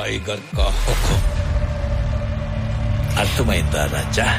tiger का हुक्म अर्थమైందా ராஜா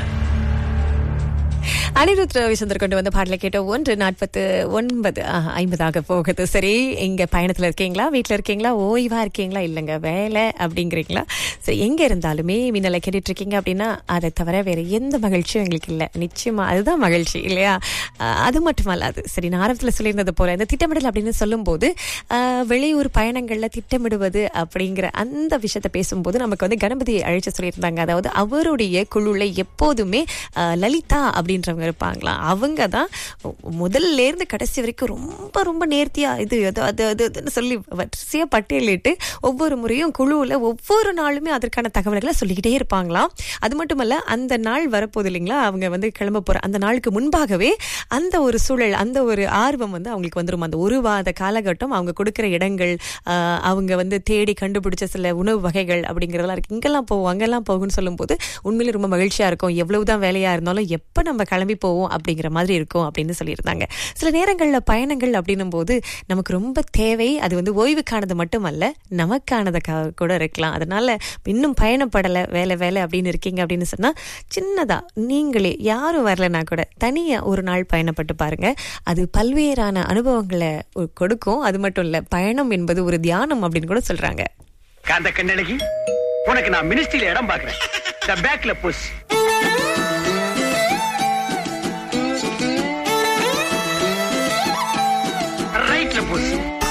அனிருத் ரவிச்சந்தர் கொண்டு வந்த பாடலை கேட்ட ஒன்று நாற்பத்து ஒன்பது ஆஹ், ஐம்பதாக போகுது சரி இங்க பயணத்துல இருக்கீங்களா வீட்ல இருக்கீங்களா ஓய்வா இருக்கீங்களா இல்லைங்க வேலை அப்படிங்கிறீங்களா சரி எங்க இருந்தாலுமே மின்னலை கேட்டுட்டு இருக்கீங்க அப்படின்னா அதை தவிர வேற எந்த மகிழ்ச்சியும் எங்களுக்கு இல்லை நிச்சயமா அதுதான் மகிழ்ச்சி இல்லையா ஆஹ், அது மட்டுமல்லாது சரி நான் ஆரம்பத்தில் சொல்லியிருந்தது போல இந்த திட்டமிடல் அப்படின்னு சொல்லும்போது ஆஹ், வெளியூர் பயணங்கள்ல திட்டமிடுவது அப்படிங்கிற அந்த விஷயத்தை பேசும்போது நமக்கு வந்து கணபதி அழைச்சு சொல்லியிருந்தாங்க அதாவது அவருடைய குழுல எப்போதுமே ஆஹ், லலிதா அப்படின்றவங்க இருப்பாங்களாம் அவங்க தான் முதல்ல இருந்து கடைசி வரைக்கும் ரொம்ப ரொம்ப நேர்த்தியா இது அது அது அது அதுன்னு சொல்லி வரிசையா பட்டியலிட்டு ஒவ்வொரு முறையும் குழுவில் ஒவ்வொரு நாளுமே அதற்கான தகவல்களை சொல்லிக்கிட்டே இருப்பாங்களாம் அது மட்டுமல்ல அந்த நாள் வரப்போகுது இல்லைங்களா அவங்க வந்து கிளம்ப போற அந்த நாளுக்கு முன்பாகவே அந்த ஒரு சூழல் அந்த ஒரு ஆர்வம் வந்து அவங்களுக்கு வந்துரும் அந்த ஒரு வாத காலகட்டம் அவங்க கொடுக்கிற இடங்கள் ஆஹ், அவங்க வந்து தேடி கண்டுபிடிச்ச சில உணவு வகைகள் அப்படிங்கிறதெல்லாம் இருக்கு இங்கெல்லாம் போவோம் அங்கெல்லாம் போகும்னு சொல்லும்போது உண்மையிலே ரொம்ப மகிழ்ச்சியா இருக்கும் எவ்வளவுதான் வேலையா இருந்தாலும் எப்ப நம்ம கிளம்பி போவோம் அப்படிங்கிற மாதிரி இருக்கும் அப்படின்னு சொல்லியிருந்தாங்க சில நேரங்கள்ல பயணங்கள் அப்படின்னும் போது நமக்கு ரொம்ப தேவை அது வந்து ஓய்வுக்கானது மட்டுமல்ல நமக்கானதுக்காக கூட இருக்கலாம் அதனால இன்னும் பயணப்படலை வேலை வேலை அப்படின்னு இருக்கீங்க அப்படின்னு சொன்னா சின்னதா நீங்களே யாரும் வரலனா கூட தனியா ஒரு நாள் பயணப்பட்டு பாருங்க அது பல்வேறான அனுபவங்களை ஒ- கொடுக்கும் அது மட்டும் இல்ல பயணம் என்பது ஒரு தியானம் அப்படின்னு கூட சொல்றாங்க காந்த கண்ணழகி உனக்கு நான் மினிஸ்ட்ரியில இடம் பாக்குறேன் பேக்ல புஷ்